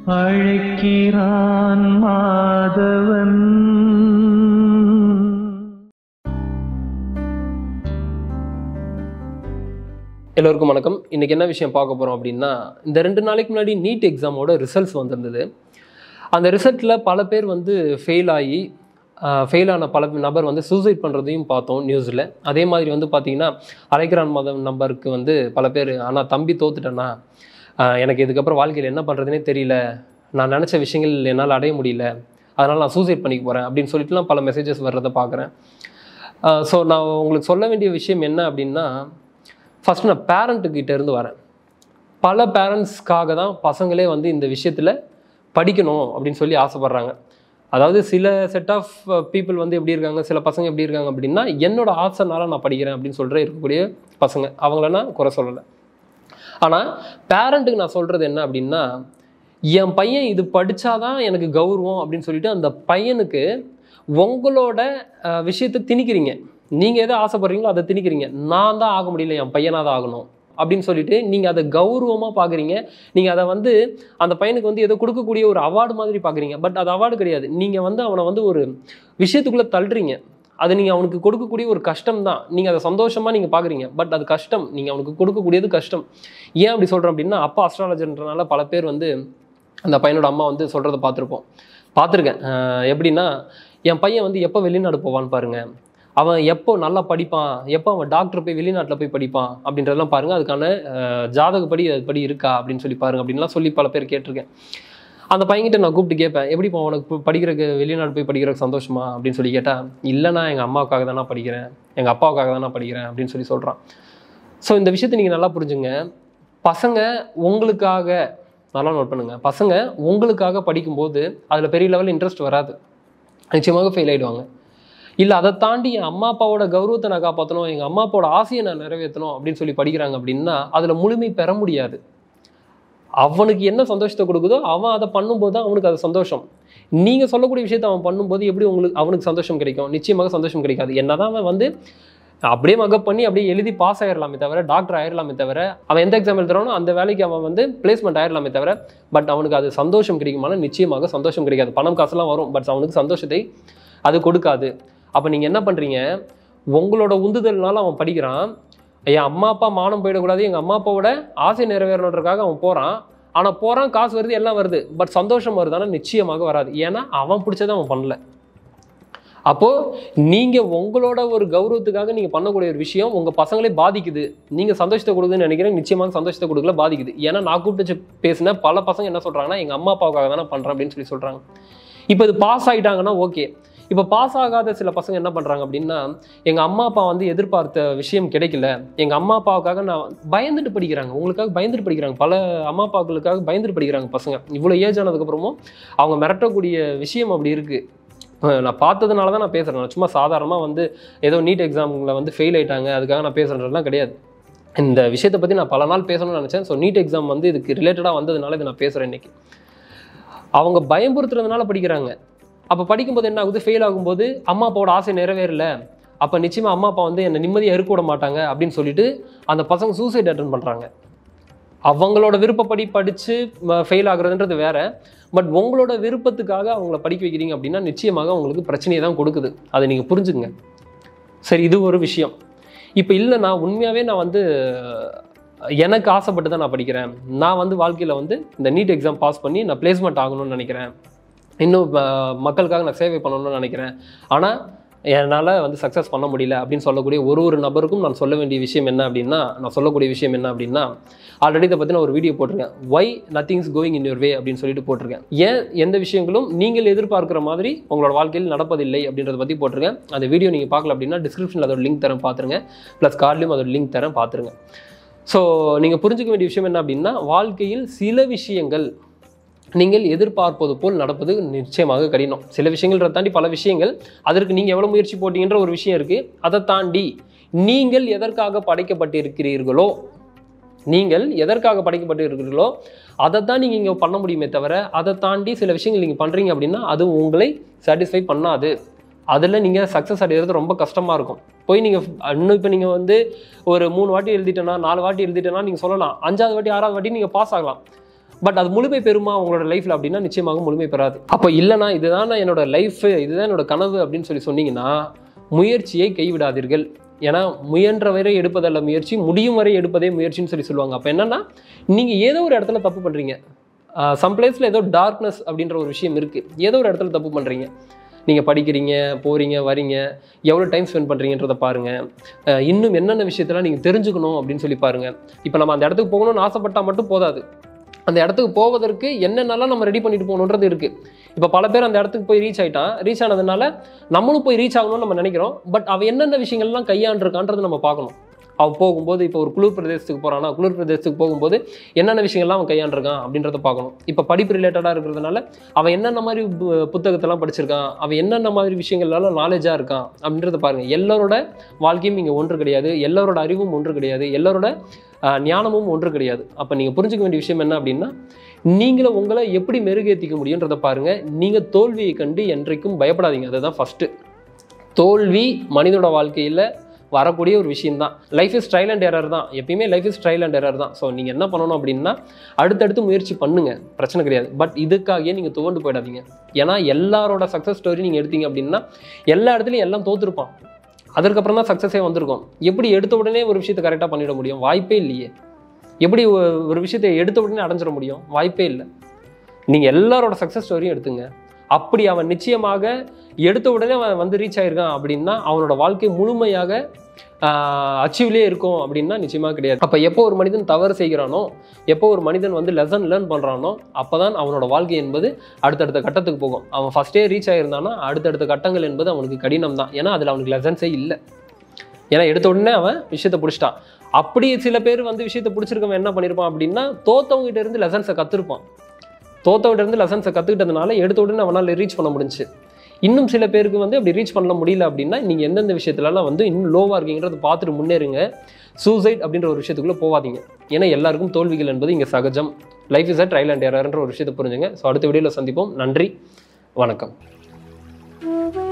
அழைக்கிறான் மாதவன் எல்லோருக்கும் வணக்கம் இன்றைக்கி என்ன விஷயம் பார்க்க போகிறோம் அப்படின்னா இந்த ரெண்டு நாளைக்கு முன்னாடி நீட் எக்ஸாமோட ரிசல்ட்ஸ் வந்திருந்தது அந்த ரிசல்ட்டில் பல பேர் வந்து ஃபெயில் ஆகி ஃபெயில் ஆன பல நபர் வந்து சூசைட் பண்ணுறதையும் பார்த்தோம் நியூஸில் அதே மாதிரி வந்து பார்த்தீங்கன்னா அரைக்கிறான் மதம் நம்பருக்கு வந்து பல பேர் ஆனால் தம்பி தோத்துட்டேன்னா ஆஹ் எனக்கு இதுக்கப்புறம் வாழ்க்கையில் என்ன பண்ணுறதுனே தெரியல நான் நினச்ச விஷயங்கள் என்னால் அடைய முடியல அதனால் நான் சூசைட் பண்ணிக்க போகிறேன் அப்படின்னு சொல்லிட்டுலாம் பல மெசேஜஸ் வர்றதை பார்க்குறேன் ஸோ நான் உங்களுக்கு சொல்ல வேண்டிய விஷயம் என்ன அப்படின்னா ஃபஸ்ட் நான் பேரண்ட்டுக்கிட்ட இருந்து வரேன் பல பேரண்ட்ஸ்க்காக தான் பசங்களே வந்து இந்த விஷயத்தில் படிக்கணும் அப்படின்னு சொல்லி ஆசைப்பட்றாங்க அதாவது சில செட் ஆஃப் பீப்புள் வந்து எப்படி இருக்காங்க சில பசங்க எப்படி இருக்காங்க அப்படின்னா என்னோட ஆசைனால நான் படிக்கிறேன் அப்படின்னு சொல்கிற இருக்கக்கூடிய பசங்க அவங்கள நான் குறை சொல்லலை ஆனால் பேரண்ட்டுக்கு நான் சொல்கிறது என்ன அப்படின்னா என் பையன் இது படித்தாதான் எனக்கு கௌரவம் அப்படின்னு சொல்லிட்டு அந்த பையனுக்கு உங்களோட அஹ், விஷயத்தை திணிக்கிறீங்க நீங்கள் எதை ஆசைப்படுறீங்களோ அதை திணிக்கிறீங்க நான் தான் ஆக முடியல என் பையனாக தான் ஆகணும் அப்படின்னு சொல்லிட்டு நீங்கள் அதை கௌரவமாக பார்க்குறீங்க நீங்கள் அதை வந்து அந்த பையனுக்கு வந்து ஏதோ கொடுக்கக்கூடிய ஒரு அவார்டு மாதிரி பார்க்குறீங்க பட் அது அவார்டு கிடையாது நீங்கள் வந்து அவனை வந்து ஒரு விஷயத்துக்குள்ளே தள்ளுறீங்க அது நீங்கள் அவனுக்கு கொடுக்கக்கூடிய ஒரு கஷ்டம் தான் நீங்கள் அதை சந்தோஷமாக நீங்கள் பார்க்குறீங்க பட் அது கஷ்டம் நீங்கள் அவனுக்கு கொடுக்கக்கூடியது கஷ்டம் ஏன் அப்படி சொல்கிறேன் அப்படின்னா அப்பா அஸ்ட்ராலஜர்ன்றனால பல பேர் வந்து அந்த பையனோட அம்மா வந்து சொல்கிறத பார்த்துருப்போம் பார்த்துருக்கேன் அஹ் எப்படின்னா என் பையன் வந்து எப்போ வெளிநாடு போவான்னு பாருங்க அவன் எப்போ நல்லா படிப்பான் எப்போ அவன் டாக்டர் போய் வெளிநாட்டில் போய் படிப்பான் அப்படின்றதெல்லாம் பாருங்க அதுக்கான அஹ், ஜாதகப்படி அதுபடி இருக்கா அப்படின்னு சொல்லி பாருங்க அப்படின்லாம் சொல்லி பல பேர் கேட்டிருக்கேன் அந்த பையன்கிட்ட நான் கூப்பிட்டு கேட்பேன் எப்படிப்பா உனக்கு இப்போ படிக்கிறதுக்கு வெளிநாடு போய் படிக்கிறதுக்கு சந்தோஷமா அப்படின்னு சொல்லி கேட்டால் இல்லைண்ணா எங்கள் அம்மாவுக்காக தான் நான் படிக்கிறேன் எங்கள் அப்பாவுக்காக தான் நான் படிக்கிறேன் அப்படின்னு சொல்லி சொல்கிறான் ஸோ இந்த விஷயத்தை நீங்கள் நல்லா புரிஞ்சுங்க பசங்க உங்களுக்காக நல்லா நோட் பண்ணுங்க பசங்க உங்களுக்காக படிக்கும்போது அதில் பெரிய லெவலில் இன்ட்ரெஸ்ட் வராது நிச்சயமாக ஃபெயில் ஆயிடுவாங்க இல்லை அதை தாண்டி என் அம்மா அப்பாவோட கௌரவத்தை நான் காப்பாற்றணும் எங்கள் அம்மா அப்பாவோட ஆசையை நான் நிறைவேற்றணும் அப்படின்னு சொல்லி படிக்கிறாங்க அப்படின்னா அதில் முழுமை பெற முடியாது அவனுக்கு என்ன சந்தோஷத்தை கொடுக்குதோ அவன் அதை பண்ணும்போது தான் அவனுக்கு அது சந்தோஷம் நீங்கள் சொல்லக்கூடிய விஷயத்தை அவன் பண்ணும்போது எப்படி உங்களுக்கு அவனுக்கு சந்தோஷம் கிடைக்கும் நிச்சயமாக சந்தோஷம் கிடைக்காது என்னதான் அவன் வந்து அப்படியே மகப் பண்ணி அப்படியே எழுதி பாஸ் ஆயிடலாமே தவிர டாக்டர் ஆயிடலாமே தவிர அவன் எந்த எக்ஸாம் எழுதுறானோ அந்த வேலைக்கு அவன் வந்து பிளேஸ்மெண்ட் ஆயிடலாமே தவிர பட் அவனுக்கு அது சந்தோஷம் கிடைக்குமானா நிச்சயமாக சந்தோஷம் கிடைக்காது பணம் காசுலாம் வரும் பட் அவனுக்கு சந்தோஷத்தை அது கொடுக்காது அப்போ நீங்கள் என்ன பண்ணுறீங்க உங்களோட உந்துதல்னால அவன் படிக்கிறான் என் அம்மா அப்பா மானம் போயிடக்கூடாது எங்கள் அம்மா அப்பாவோட ஆசை நிறைவேறணுன்றக்காக அவன் போகிறான் ஆனால் போகிறான் காசு வருது எல்லாம் வருது பட் சந்தோஷம் வருது ஆனால் நிச்சயமாக வராது ஏன்னா அவன் பிடிச்சதை அவன் பண்ணல அப்போது நீங்கள் உங்களோட ஒரு கௌரவத்துக்காக நீங்கள் பண்ணக்கூடிய ஒரு விஷயம் உங்கள் பசங்களே பாதிக்குது நீங்கள் சந்தோஷத்தை கொடுக்குதுன்னு நினைக்கிறேன் நிச்சயமாக சந்தோஷத்தை கொடுக்கல பாதிக்குது ஏன்னா நான் கூப்பிட்டு வச்சு பேசின பல பசங்க என்ன சொல்கிறாங்கன்னா எங்கள் அம்மா அப்பாவுக்காக தானே பண்ணுறேன் அப்படின்னு சொல்லி சொல்கிறாங்க இப்போ இது பாஸ் ஆகிட்டாங்கன்னா ஓகே இப்போ பாஸ் ஆகாத சில பசங்க என்ன பண்ணுறாங்க அப்படின்னா எங்கள் அம்மா அப்பா வந்து எதிர்பார்த்த விஷயம் கிடைக்கல எங்கள் அம்மா அப்பாவுக்காக நான் பயந்துட்டு படிக்கிறாங்க உங்களுக்காக பயந்துட்டு படிக்கிறாங்க பல அம்மா அப்பாக்களுக்காக பயந்துட்டு படிக்கிறாங்க பசங்க இவ்வளோ ஏஜ் ஆனதுக்கப்புறமும் அவங்க மிரட்டக்கூடிய விஷயம் அப்படி இருக்குது நான் பார்த்ததுனால தான் நான் பேசுகிறேன் நான் சும்மா சாதாரணமாக வந்து ஏதோ நீட் எக்ஸாமில் வந்து ஃபெயில் ஆயிட்டாங்க அதுக்காக நான் பேசுகிறேன்லாம் கிடையாது இந்த விஷயத்தை பற்றி நான் பல நாள் பேசணும்னு நினச்சேன் ஸோ நீட் எக்ஸாம் வந்து இதுக்கு ரிலேட்டடாக வந்ததுனால இதை நான் பேசுகிறேன் இன்னைக்கு அவங்க பயம்புறுத்துறதுனால படிக்கிறாங்க அப்போ படிக்கும்போது என்ன ஆகுது ஃபெயில் ஆகும்போது அம்மா அப்பாவோட ஆசை நிறைவேறல அப்போ நிச்சயமாக அம்மா அப்பா வந்து என்னை நிம்மதியாக இருக்க விட மாட்டாங்க அப்படின்னு சொல்லிட்டு அந்த பசங்க சூசைட் அட்டன் பண்ணுறாங்க அவங்களோட விருப்பப்படி படித்து ஃபெயில் ஆகுறதுன்றது வேற பட் உங்களோட விருப்பத்துக்காக அவங்கள படிக்க வைக்கிறீங்க அப்படின்னா நிச்சயமாக அவங்களுக்கு பிரச்சனையை தான் கொடுக்குது அதை நீங்கள் புரிஞ்சுங்க சரி இது ஒரு விஷயம் இப்போ இல்லை நான் உண்மையாகவே நான் வந்து எனக்கு ஆசைப்பட்டு தான் நான் படிக்கிறேன் நான் வந்து வாழ்க்கையில் வந்து இந்த நீட் எக்ஸாம் பாஸ் பண்ணி நான் பிளேஸ்மெண்ட் ஆகணும்னு நினைக்கிறேன் இன்னும் அஹ், மக்களுக்காக நான் சேவை பண்ணணும்னு நினைக்கிறேன் ஆனால் என்னால் வந்து சக்ஸஸ் பண்ண முடியல அப்படின்னு சொல்லக்கூடிய ஒரு ஒரு நபருக்கும் நான் சொல்ல வேண்டிய விஷயம் என்ன அப்படின்னா நான் சொல்லக்கூடிய விஷயம் என்ன அப்படின்னா ஆல்ரெடி இதை பற்றி நான் ஒரு வீடியோ போட்டிருக்கேன் why nothing's going in your way அப்படின்னு சொல்லிட்டு போட்டிருக்கேன் ஏன் எந்த விஷயங்களும் நீங்கள் எதிர்பார்க்குற மாதிரி உங்களோட வாழ்க்கையில் நடப்பதில்லை அப்படின்றத பற்றி போட்டிருக்கேன் அந்த வீடியோ நீங்கள் பார்க்கல அப்படின்னா டிஸ்கிரிப்ஷனில் அதோட லிங்க் தரேன் பார்த்துருங்க ப்ளஸ் கார்ட்லேயும் அதோட லிங்க் தரேன் பார்த்துருங்க ஸோ நீங்கள் புரிஞ்சுக்க வேண்டிய விஷயம் என்ன அப்படின்னா வாழ்க்கையில் சில விஷயங்கள் நீங்கள் எதிர்பார்ப்பது போல் நடப்பது நிச்சயமாக கடினம் சில விஷயங்களை தாண்டி பல விஷயங்கள் அதற்கு நீங்கள் எவ்வளோ முயற்சி போட்டீங்கன்ற ஒரு விஷயம் இருக்குது அதை தாண்டி நீங்கள் எதற்காக படைக்கப்பட்டிருக்கிறீர்களோ நீங்கள் எதற்காக படைக்கப்பட்டிருக்கிறீர்களோ அதை தான் நீங்கள் இங்கே பண்ண முடியுமே தவிர அதை தாண்டி சில விஷயங்கள் நீங்கள் பண்ணுறீங்க அப்படின்னா அது உங்களை சாட்டிஸ்ஃபை பண்ணாது அதில் நீங்கள் சக்ஸஸ் அடைகிறது ரொம்ப கஷ்டமாக இருக்கும் போய் நீங்கள் இன்னும் இப்போ நீங்கள் வந்து ஒரு மூணு வாட்டி எழுதிட்டேன்னா நாலு வாட்டி எழுதிட்டேன்னா நீங்கள் சொல்லலாம் அஞ்சாவது வாட்டி ஆறாவது வாட்டி நீங்கள் பாஸ் ஆகலாம் பட் அது முழுமை பெறுமா உங்களோட லைஃப்பில் அப்படின்னா நிச்சயமாக முழுமை பெறாது அப்போ இல்லைனா இதுதான் என்னோட லைஃப் இதுதான் என்னோட கனவு அப்படின்னு சொல்லி சொன்னீங்கன்னா முயற்சியை கைவிடாதீர்கள் ஏன்னா முயன்ற வரை எடுப்பதல்ல முயற்சி முடியும் வரை எடுப்பதே முயற்சின்னு சொல்லி சொல்லுவாங்க அப்போ என்னன்னா நீங்கள் ஏதோ ஒரு இடத்துல தப்பு பண்ணுறீங்க சம் பிளேஸில் ஏதோ டார்க்னஸ் அப்படின்ற ஒரு விஷயம் இருக்குது ஏதோ ஒரு இடத்துல தப்பு பண்ணுறீங்க நீங்கள் படிக்கிறீங்க போகிறீங்க வரீங்க எவ்வளோ டைம் ஸ்பெண்ட் பண்ணுறீங்கன்றதை பாருங்கள் அஹ் இன்னும் என்னென்ன விஷயத்தெல்லாம் நீங்கள் தெரிஞ்சுக்கணும் அப்படின்னு சொல்லி பாருங்கள் இப்போ நம்ம அந்த இடத்துக்கு போகணும்னு ஆசைப்பட்டால் மட்டும் போதாது அந்த இடத்துக்கு போவதற்கு என்னென்னலாம் நம்ம ரெடி பண்ணிட்டு போகணுன்றது இருக்குது இப்போ பல பேர் அந்த இடத்துக்கு போய் ரீச் ஆயிட்டான் ரீச் ஆனதுனால நம்மளும் போய் ரீச் ஆகணும்னு நம்ம நினைக்கிறோம் பட் அவன் என்னென்ன விஷயங்கள்லாம் கையாண்டிருக்கான்றது நம்ம பார்க்கணும் அவன் போகும்போது இப்போ ஒரு குளிர் பிரதேசத்துக்கு போகிறான்னா குளிர் பிரதேசத்துக்கு போகும்போது என்னென்ன விஷயங்கள்லாம் அவன் கையாண்டிருக்கான் அப்படின்றத பார்க்கணும் இப்போ படிப்பு ரிலேட்டடாக இருக்கிறதுனால அவன் என்னென்ன மாதிரி பு- புத்தகத்தெல்லாம் படிச்சிருக்கான் அவன் என்னென்ன மாதிரி விஷயங்கள்லாம் நாலேஜாக இருக்கான் அப்படின்றத பாருங்கள் எல்லாரோட வாழ்க்கையும் இங்கே ஒன்று கிடையாது எல்லாரோட அறிவும் ஒன்று கிடையாது எல்லாரோட ஆஹ், ஞானமும் ஒன்று கிடையாது அப்போ நீங்கள் புரிஞ்சுக்க வேண்டிய விஷயம் என்ன அப்படின்னா நீங்களும் உங்களை எப்படி மெருகேற்றிக்க முடியுன்றதை பாருங்கள் நீங்கள் தோல்வியை கண்டு என்றைக்கும் பயப்படாதீங்க அதுதான் ஃபஸ்ட்டு தோல்வி மனிதனோட வாழ்க்கையில் வரக்கூடிய ஒரு விஷயம்தான் life is trial and error தான் எப்பயுமே life is trial and error தான் ஸோ நீங்கள் என்ன பண்ணணும் அப்படின்னா அடுத்தடுத்து முயற்சி பண்ணுங்க பிரச்சனை கிடையாது பட் இதுக்காகவே நீங்கள் துவண்டு போயிடாதீங்க ஏன்னா எல்லாரோட சக்ஸஸ் ஸ்டோரி நீங்கள் எடுத்தீங்க அப்படின்னா எல்லா இடத்துலையும் எல்லாம் தோத்துருப்பான் அதற்கப்புறம் தான் சக்ஸஸே வந்திருக்கும் எப்படி எடுத்த உடனே ஒரு விஷயத்தை கரெக்டாக பண்ணிட முடியும் வாய்ப்பே இல்லையே எப்படி ஒ- ஒரு விஷயத்தை எடுத்த உடனே அடைஞ்சிட முடியும் வாய்ப்பே இல்லை நீங்கள் எல்லாரோட சக்ஸஸ் ஸ்டோரியும் எடுத்துங்க அப்படி அவன் நிச்சயமாக எடுத்த உடனே அவன் வந்து ரீச் ஆயிருக்கான் அப்படின்னா அவனோட வாழ்க்கை முழுமையாக அச்சீவ்லேயே இருக்கும் அப்படின்னா நிச்சயமாக கிடையாது அப்போ எப்போ ஒரு மனிதன் தவறு செய்கிறானோ எப்போ ஒரு மனிதன் வந்து லெசன் லேர்ன் பண்ணுறானோ அப்போ தான் அவனோட வாழ்க்கை என்பது அடுத்தடுத்த கட்டத்துக்கு போகும் அவன் ஃபஸ்ட்டே ரீச் ஆயிருந்தானா அடுத்தடுத்த கட்டங்கள் என்பது அவனுக்கு கடினம் தான் ஏன்னா அதில் அவனுக்கு லெசன்ஸே இல்லை ஏன்னா எடுத்த உடனே அவன் விஷயத்தை பிடிச்சிட்டான் அப்படி சில பேர் வந்து விஷயத்தை பிடிச்சிருக்கவன் என்ன பண்ணியிருப்பான் அப்படின்னா தோத்தவங்க கிட்ட இருந்து லெசன்ஸை கற்றுருப்பான் தோத்தவங்கிட்ட இருந்து லெசன்ஸை கற்றுக்கிட்டதுனால எடுத்த உடனே அவனால் ரீச் பண்ண முடிஞ்சுச்சு இன்னும் சில பேருக்கு வந்து அப்படி ரீச் பண்ண முடியல அப்படின்னா நீங்கள் எந்தெந்த விஷயத்துலலாம் வந்து இன்னும் லோவாக இருக்கீங்கிறத பார்த்துட்டு முன்னேறுங்க சூசைட் அப்படின்ற ஒரு விஷயத்துக்குள்ளே போகாதீங்க ஏன்னா எல்லாருக்கும் தோல்விகள் என்பது இங்கே சகஜம் life is a trial and எரர்ன்ற ஒரு விஷயத்தை புரிஞ்சுங்க ஸோ அடுத்த வீடியோவில் சந்திப்போம் நன்றி வணக்கம் Thank you.